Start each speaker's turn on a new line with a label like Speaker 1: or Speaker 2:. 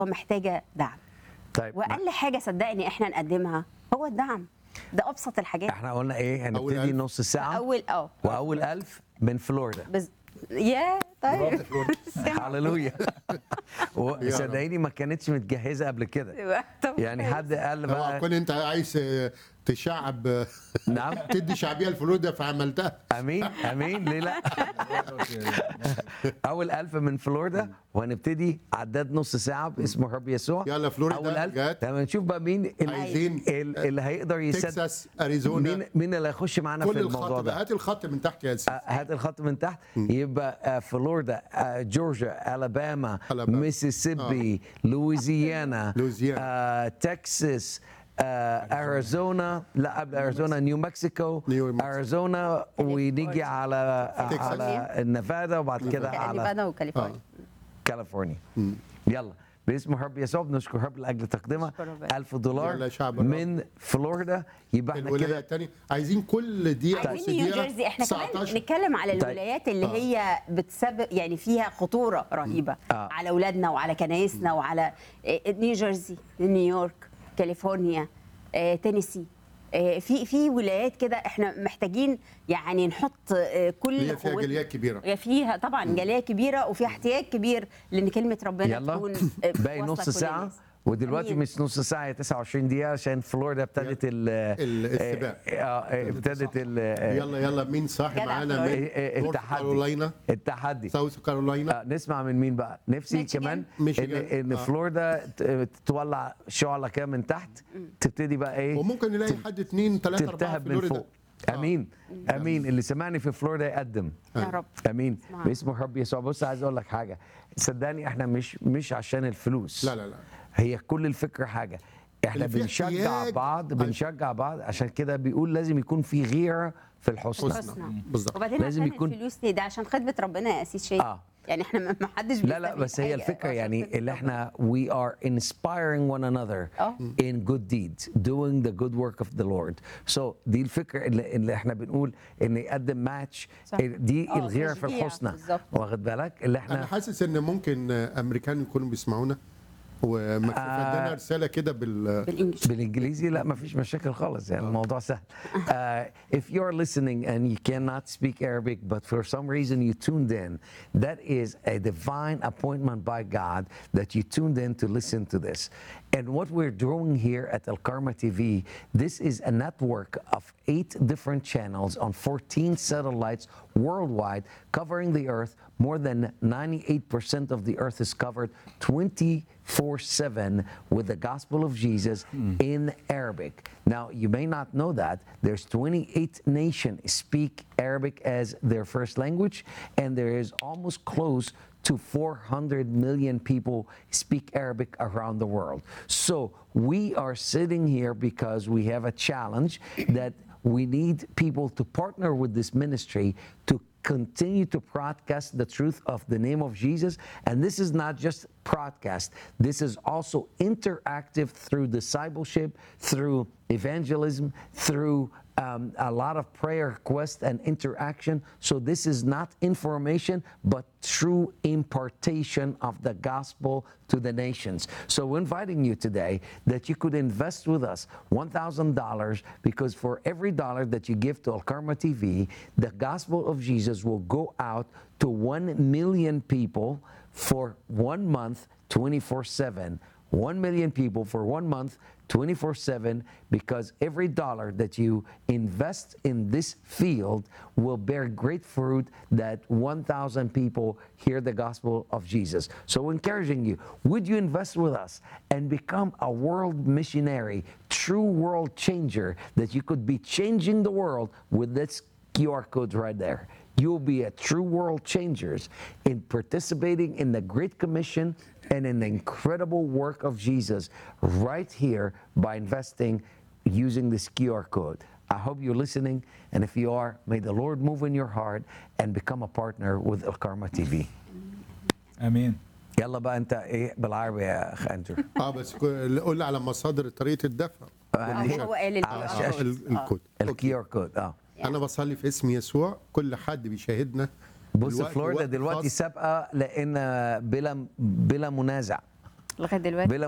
Speaker 1: محتاجه دعم
Speaker 2: طيب
Speaker 1: واقل حاجه صدقني احنا نقدمها هو الدعم ده ابسط الحاجات
Speaker 2: احنا قلنا ايه
Speaker 3: أول
Speaker 2: هنبتدي
Speaker 3: ألف.
Speaker 2: نص ساعه
Speaker 1: اول اه
Speaker 2: واول ألف من فلوريدا
Speaker 1: بز... يا طيب
Speaker 2: هللويا وصدقيني ما كانتش متجهزه قبل كده
Speaker 1: طب
Speaker 2: يعني حد قال
Speaker 3: طبعا
Speaker 2: بقى
Speaker 3: كون انت عايز آه، تشعب آه،
Speaker 2: نعم
Speaker 3: تدي شعبيه لفلوريدا فعملتها
Speaker 2: امين امين ليه لا اول ألف من فلوريدا وهنبتدي عداد نص ساعه باسم الرب يسوع
Speaker 3: يلا فلوريدا
Speaker 2: اول ألف
Speaker 3: جت.
Speaker 2: لما نشوف بقى مين ال-
Speaker 3: عايزين
Speaker 2: ال- اللي هيقدر يسد
Speaker 3: تكساس اريزونا
Speaker 2: مين مين اللي هيخش معانا
Speaker 3: كل
Speaker 2: في الموضوع
Speaker 3: الخط
Speaker 2: ده
Speaker 3: ده هات الخط من تحت يا سيدي
Speaker 2: آه، هات الخط من تحت يبقى آه، فلوريدا آه، جورجيا الاباما
Speaker 3: ألاباما.
Speaker 2: ميسيسيبي لويزيانا
Speaker 3: لويزيانا.
Speaker 2: آه، تكساس آه، اريزونا لا قبل اريزونا نيو مكسيكو
Speaker 3: نيو مكسيكو.
Speaker 2: اريزونا ونيجي على
Speaker 3: تكساس.
Speaker 2: على نيفادا وبعد كده على
Speaker 1: نيفادا وكاليفورنيا
Speaker 2: كاليفورنيا يلا باسم الرب يسوع بنشكر الرب لاجل تقديمها
Speaker 1: نشكر ربنا.
Speaker 2: 1000 دولار
Speaker 3: يلا يا شعب الرب.
Speaker 2: من فلوريدا يبقى احنا
Speaker 3: الولايه
Speaker 2: كده
Speaker 3: الثانيه عايزين كل دقيقه
Speaker 1: عايزين نيو
Speaker 3: دقيقة
Speaker 1: جيرسي احنا كمان
Speaker 3: 19
Speaker 1: نتكلم على
Speaker 2: طيب.
Speaker 1: الولايات اللي
Speaker 3: آه.
Speaker 1: هي بتسبب يعني فيها خطوره رهيبه
Speaker 2: آه.
Speaker 1: على اولادنا وعلى كنايسنا وعلى آه، نيو جيرسي نيويورك كاليفورنيا آه، تينيسي آه، في في ولايات كده احنا محتاجين يعني نحط آه، كل
Speaker 3: هي فيها
Speaker 1: قوتنا.
Speaker 3: جاليات كبيره
Speaker 1: هي فيها طبعا جاليه كبيره وفيها احتياج كبير لان كلمه ربنا
Speaker 2: يلا
Speaker 1: تكون آه،
Speaker 2: باقي
Speaker 1: واصلة
Speaker 2: نص
Speaker 1: لكل
Speaker 2: ساعة
Speaker 1: الناس.
Speaker 2: ودلوقتي
Speaker 1: أمين.
Speaker 2: مش نص ساعة هي 29 دقيقة عشان فلوريدا ابتدت ال
Speaker 3: ال- السباق.
Speaker 2: اه آه، ابتدت ال
Speaker 3: يلا يلا مين صاحي
Speaker 1: جدع
Speaker 3: معانا
Speaker 1: فلوريدا.
Speaker 3: من
Speaker 2: إيه، إيه،
Speaker 3: نورث
Speaker 2: التحدي.
Speaker 3: كارولاينا
Speaker 2: التحدي
Speaker 3: ساوث كارولاينا
Speaker 2: آه، نسمع من مين بقى نفسي
Speaker 1: ميشيغان.
Speaker 2: كمان ان
Speaker 3: ميشيغان.
Speaker 2: ان
Speaker 3: آه.
Speaker 2: فلوريدا ت- تولع شعلة كده من تحت تبتدي بقى ايه
Speaker 3: وممكن نلاقي حد اثنين ثلاثه اربعه
Speaker 2: تلتهب
Speaker 3: في
Speaker 2: من
Speaker 3: فلوريدا
Speaker 2: فوق امين امين اللي سمعني في فلوريدا يقدم
Speaker 1: يا رب
Speaker 2: امين
Speaker 1: اسمع.
Speaker 2: باسم الرب يسوع بص عايز اقول لك حاجه صدقني احنا مش مش عشان الفلوس
Speaker 3: لا لا لا
Speaker 2: هي كل الفكره حاجه احنا
Speaker 3: اللي فيه
Speaker 2: بنشجع
Speaker 3: احتياج.
Speaker 2: بعض
Speaker 3: أيوة.
Speaker 2: بنشجع بعض عشان كده بيقول لازم يكون في غيره في الحسنى
Speaker 3: حسنى.
Speaker 1: حسنى.
Speaker 3: بالظبط
Speaker 1: وبعدين
Speaker 2: لازم
Speaker 1: لازم
Speaker 2: يكون-
Speaker 1: يكون الفلوس دي ده عشان خدمه ربنا يا اسيس شيء
Speaker 2: آه.
Speaker 1: يعني احنا ما ما حدش
Speaker 2: لا لا
Speaker 1: بيستفيد
Speaker 2: بس هي
Speaker 1: حاجة
Speaker 2: الفكره
Speaker 1: عشان
Speaker 2: يعني
Speaker 1: خدمة
Speaker 2: اللي
Speaker 1: ربنا.
Speaker 2: احنا we are inspiring one another
Speaker 1: آه.
Speaker 2: in good deeds doing the good work of the Lord so دي الفكره اللي, اللي احنا بنقول ان يقدم ماتش
Speaker 1: صح.
Speaker 2: دي
Speaker 1: آه،
Speaker 2: الغيره في
Speaker 1: تشجيع
Speaker 2: الحسنى
Speaker 1: بالظبط.
Speaker 2: واخد بالك اللي
Speaker 3: انا
Speaker 2: احنا
Speaker 3: حاسس ان ممكن امريكان يكونوا بيسمعونا ومكتوب
Speaker 2: آه.
Speaker 3: لنا رساله كده بال
Speaker 1: بالانجلش
Speaker 2: بالانجليزي لا ما فيش مشاكل خالص يعني الموضوع سهل uh, if you're listening and you cannot speak Arabic but for some reason you tuned in that is a divine appointment by God that you tuned in to listen to this and what we're doing here at El Karma TV this is a network of eight different channels on 14 satellites worldwide covering the earth more than 98% of the earth is covered 24 7 with the gospel of Jesus in Arabic. Now, you may not know that. There's 28 nations speak Arabic as their first language, and there is almost close to 400 million people speak Arabic around the world. So we are sitting here because we have a challenge that we need people to partner with this ministry to continue to broadcast the truth of the name of Jesus. And this is not just broadcast, this is also interactive through discipleship, through evangelism, through um, a lot of prayer requests and interaction. So this is not information, but true impartation of the gospel to the nations. So we're inviting you today that you could invest with us $1,000 because for every dollar that you give to Al Karma TV, the gospel of Jesus will go out to 1 million people for one month, 24 7. 1 million people for one month, 24 7, because every dollar that you invest in this field will bear great fruit that 1,000 people hear the gospel of Jesus. So, encouraging you, would you invest with us and become a world missionary, true world changer, that you could be changing the world with this QR code right there? You'll be a true world changers in participating in the Great Commission and in the incredible work of Jesus right here by investing using this QR code. I hope you're listening, and if you are, may the Lord move in your heart and become a partner with El Karma TV.
Speaker 4: امين
Speaker 2: يلا بقى انت ايه بالعربي يا اخ اندرو
Speaker 3: اه بس كو- قول لي على مصادر طريقه الدفع
Speaker 1: آه، هو قال ال-
Speaker 2: على
Speaker 1: آه،
Speaker 2: الشاشة.
Speaker 3: ال- الكود
Speaker 2: الكيو ار كود اه
Speaker 3: انا بصلي في اسم يسوع كل حد بيشاهدنا
Speaker 2: بص
Speaker 3: الوقت
Speaker 2: فلوريدا
Speaker 3: وقت
Speaker 2: دلوقتي
Speaker 3: خاص.
Speaker 2: سابقه لان بلا بلا منازع
Speaker 1: لغايه دلوقتي
Speaker 2: بلا